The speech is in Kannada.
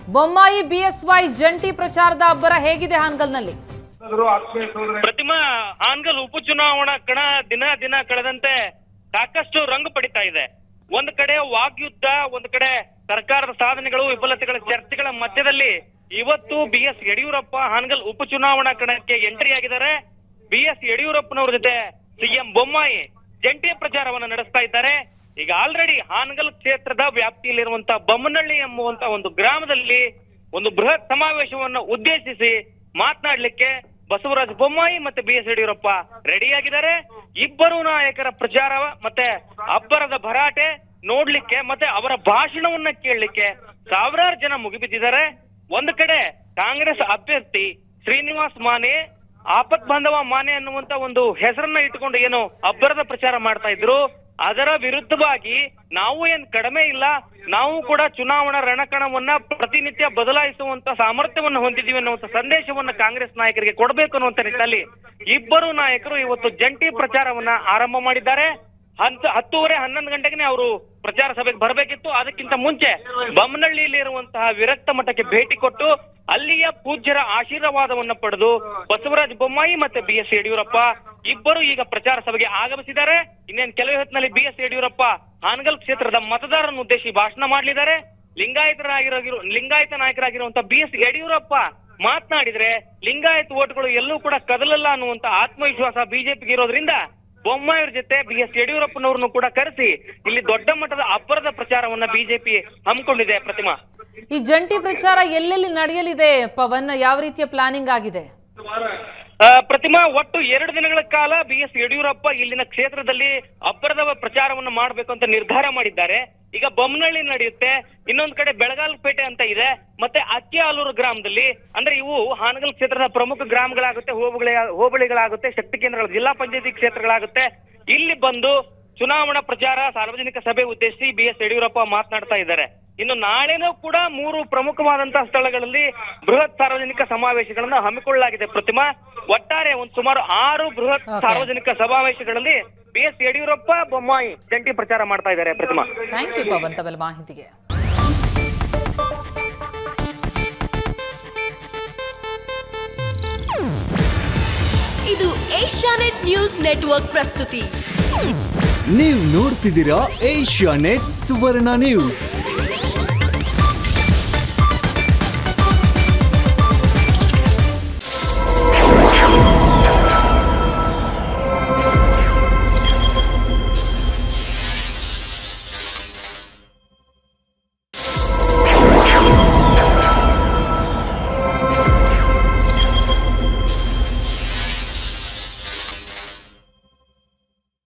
ಬೊಮ್ಮಾಯಿ ಬಿಎಸ್ವೈ ಜಂಟಿ ಪ್ರಚಾರದ ಅಬ್ಬರ ಹೇಗಿದೆ ಹಾನಗಲ್ನಲ್ಲಿ ಪ್ರತಿಮಾ ಹಾನ್ಗಲ್ ಉಪಚುನಾವಣಾ ಕಣ ದಿನ ದಿನ ಕಳೆದಂತೆ ಸಾಕಷ್ಟು ರಂಗು ಪಡಿತಾ ಇದೆ ಒಂದ್ ಕಡೆ ವಾಗ್ಯುದ್ಧ ಒಂದ್ ಕಡೆ ಸರ್ಕಾರದ ಸಾಧನೆಗಳು ವಿಫಲತೆಗಳ ಚರ್ಚೆಗಳ ಮಧ್ಯದಲ್ಲಿ ಇವತ್ತು ಬಿ ಎಸ್ ಯಡಿಯೂರಪ್ಪ ಹಾನಗಲ್ ಉಪಚುನಾವಣಾ ಕಣಕ್ಕೆ ಎಂಟ್ರಿ ಆಗಿದ್ದಾರೆ ಬಿ ಎಸ್ ಯಡಿಯೂರಪ್ಪನವ್ರ ಜೊತೆ ಸಿಎಂ ಬೊಮ್ಮಾಯಿ ಜಂಟಿ ಪ್ರಚಾರವನ್ನ ನಡೆಸ್ತಾ ಇದ್ದಾರೆ ಈಗ ಆಲ್ರೆಡಿ ಹಾನಗಲ್ ಕ್ಷೇತ್ರದ ವ್ಯಾಪ್ತಿಯಲ್ಲಿರುವಂತಹ ಬೊಮ್ಮನಹಳ್ಳಿ ಎಂಬುವಂತ ಒಂದು ಗ್ರಾಮದಲ್ಲಿ ಒಂದು ಬೃಹತ್ ಸಮಾವೇಶವನ್ನು ಉದ್ದೇಶಿಸಿ ಮಾತನಾಡ್ಲಿಕ್ಕೆ ಬಸವರಾಜ ಬೊಮ್ಮಾಯಿ ಮತ್ತೆ ಬಿ ಎಸ್ ಯಡಿಯೂರಪ್ಪ ರೆಡಿಯಾಗಿದ್ದಾರೆ ಇಬ್ಬರು ನಾಯಕರ ಪ್ರಚಾರ ಮತ್ತೆ ಅಬ್ಬರದ ಭರಾಟೆ ನೋಡ್ಲಿಕ್ಕೆ ಮತ್ತೆ ಅವರ ಭಾಷಣವನ್ನ ಕೇಳಲಿಕ್ಕೆ ಸಾವಿರಾರು ಜನ ಮುಗಿಬಿದ್ದಿದ್ದಾರೆ ಒಂದು ಕಡೆ ಕಾಂಗ್ರೆಸ್ ಅಭ್ಯರ್ಥಿ ಶ್ರೀನಿವಾಸ್ ಮಾನೆ ಆಪತ್ ಬಾಂಧವ ಮಾನೆ ಅನ್ನುವಂತ ಒಂದು ಹೆಸರನ್ನ ಇಟ್ಟುಕೊಂಡು ಏನು ಅಬ್ಬರದ ಪ್ರಚಾರ ಮಾಡ್ತಾ ಇದ್ರು ಅದರ ವಿರುದ್ಧವಾಗಿ ನಾವು ಏನ್ ಕಡಿಮೆ ಇಲ್ಲ ನಾವು ಕೂಡ ಚುನಾವಣಾ ರಣಕಣವನ್ನ ಪ್ರತಿನಿತ್ಯ ಬದಲಾಯಿಸುವಂತ ಸಾಮರ್ಥ್ಯವನ್ನು ಹೊಂದಿದ್ದೀವಿ ಅನ್ನುವಂತ ಸಂದೇಶವನ್ನ ಕಾಂಗ್ರೆಸ್ ನಾಯಕರಿಗೆ ಕೊಡಬೇಕು ಅನ್ನುವಂತ ನಿಟ್ಟಿನಲ್ಲಿ ಇಬ್ಬರು ನಾಯಕರು ಇವತ್ತು ಜಂಟಿ ಪ್ರಚಾರವನ್ನ ಆರಂಭ ಮಾಡಿದ್ದಾರೆ ಹತ್ತು ಹತ್ತೂವರೆ ಹನ್ನೊಂದು ಗಂಟೆಗೆ ಅವರು ಪ್ರಚಾರ ಸಭೆಗೆ ಬರಬೇಕಿತ್ತು ಅದಕ್ಕಿಂತ ಮುಂಚೆ ಬಮ್ಮನಹಳ್ಳಿಯಲ್ಲಿ ಇರುವಂತಹ ವಿರಕ್ತ ಮಠಕ್ಕೆ ಭೇಟಿ ಕೊಟ್ಟು ಅಲ್ಲಿಯ ಪೂಜ್ಯರ ಆಶೀರ್ವಾದವನ್ನ ಪಡೆದು ಬಸವರಾಜ ಬೊಮ್ಮಾಯಿ ಮತ್ತೆ ಬಿ ಎಸ್ ಯಡಿಯೂರಪ್ಪ ಇಬ್ಬರು ಈಗ ಪ್ರಚಾರ ಸಭೆಗೆ ಆಗಮಿಸಿದ್ದಾರೆ ಇನ್ನೇನು ಕೆಲವೇ ಹೊತ್ತಿನಲ್ಲಿ ಬಿ ಎಸ್ ಯಡಿಯೂರಪ್ಪ ಹಾನಗಲ್ ಕ್ಷೇತ್ರದ ಮತದಾರರನ್ನು ಉದ್ದೇಶಿಸಿ ಭಾಷಣ ಮಾಡಲಿದ್ದಾರೆ ಲಿಂಗಾಯತರಾಗಿರೋ ಲಿಂಗಾಯತ ನಾಯಕರಾಗಿರುವಂತಹ ಬಿ ಎಸ್ ಯಡಿಯೂರಪ್ಪ ಮಾತನಾಡಿದ್ರೆ ಲಿಂಗಾಯತ ಓಟ್ಗಳು ಎಲ್ಲೂ ಕೂಡ ಕದಲಲ್ಲ ಅನ್ನುವಂತ ಆತ್ಮವಿಶ್ವಾಸ ಬಿಜೆಪಿಗೆ ಇರೋದ್ರಿಂದ ಬೊಮ್ಮಾಯಿಯವ್ರ ಜೊತೆ ಬಿ ಎಸ್ ಯಡಿಯೂರಪ್ಪನವ್ರನ್ನು ಕೂಡ ಕರೆಸಿ ಇಲ್ಲಿ ದೊಡ್ಡ ಮಟ್ಟದ ಅಬ್ಬರದ ಪ್ರಚಾರವನ್ನ ಬಿಜೆಪಿ ಹಮ್ಮಿಕೊಂಡಿದೆ ಪ್ರತಿಮಾ ಈ ಜಂಟಿ ಪ್ರಚಾರ ಎಲ್ಲೆಲ್ಲಿ ನಡೆಯಲಿದೆ ಪವನ್ ಯಾವ ರೀತಿಯ ಪ್ಲಾನಿಂಗ್ ಆಗಿದೆ ಆ, ಪ್ರತಿಮಾ ಒಟ್ಟು ಎರಡು ದಿನಗಳ ಕಾಲ ಬಿ ಎಸ್ ಯಡಿಯೂರಪ್ಪ ಇಲ್ಲಿನ ಕ್ಷೇತ್ರದಲ್ಲಿ ಅಬ್ಬರದ ಪ್ರಚಾರವನ್ನು ಮಾಡಬೇಕು ಅಂತ ನಿರ್ಧಾರ ಮಾಡಿದ್ದಾರೆ ಈಗ ಬೊಮ್ಮನಹಳ್ಳಿ ನಡೆಯುತ್ತೆ ಇನ್ನೊಂದು ಕಡೆ ಬೆಳಗಾಲಪೇಟೆ ಅಂತ ಇದೆ ಮತ್ತೆ ಅಕ್ಕಿಹಾಲೂರು ಗ್ರಾಮದಲ್ಲಿ ಅಂದ್ರೆ ಇವು ಹಾನಗಲ್ ಕ್ಷೇತ್ರದ ಪ್ರಮುಖ ಗ್ರಾಮಗಳಾಗುತ್ತೆ ಹೋಬಳಿ ಹೋಬಳಿಗಳಾಗುತ್ತೆ ಶಕ್ತಿ ಕೇಂದ್ರಗಳು ಜಿಲ್ಲಾ ಪಂಚಾಯತಿ ಕ್ಷೇತ್ರಗಳಾಗುತ್ತೆ ಇಲ್ಲಿ ಬಂದು ಚುನಾವಣಾ ಪ್ರಚಾರ ಸಾರ್ವಜನಿಕ ಸಭೆ ಉದ್ದೇಶಿಸಿ ಬಿ ಎಸ್ ಯಡಿಯೂರಪ್ಪ ಮಾತನಾಡ್ತಾ ಇದ್ದಾರೆ ಇನ್ನು ನಾಳೆನೂ ಕೂಡ ಮೂರು ಪ್ರಮುಖವಾದಂತಹ ಸ್ಥಳಗಳಲ್ಲಿ ಬೃಹತ್ ಸಾರ್ವಜನಿಕ ಸಮಾವೇಶಗಳನ್ನ ಹಮ್ಮಿಕೊಳ್ಳಲಾಗಿದೆ ಪ್ರತಿಮಾ ಒಟ್ಟಾರೆ ಒಂದು ಸುಮಾರು ಆರು ಬೃಹತ್ Okay. ಸಾರ್ವಜನಿಕ ಸಮಾವೇಶಗಳಲ್ಲಿ ಬಿ ಎಸ್ ಯಡಿಯೂರಪ್ಪ ಬೊಮ್ಮಾಯಿ ಜಂಟಿ ಪ್ರಚಾರ ಮಾಡ್ತಾ ಇದ್ದಾರೆ ಪ್ರತಿಮಾ ಥ್ಯಾಂಕ್ ಯು ಪವನ್ ತಮ್ಮೆಲ್ಲ ಮಾಹಿತಿಗೆ ಇದು ಏಷ್ಯಾನೆಟ್ ನ್ಯೂಸ್ ನೆಟ್ವರ್ಕ್ ಪ್ರಸ್ತುತಿ ನೀವು ನೋಡ್ತಿದ್ದೀರಾ ಏಷ್ಯಾ ನೆಟ್ ಸುವರ್ಣ ನ್ಯೂಸ್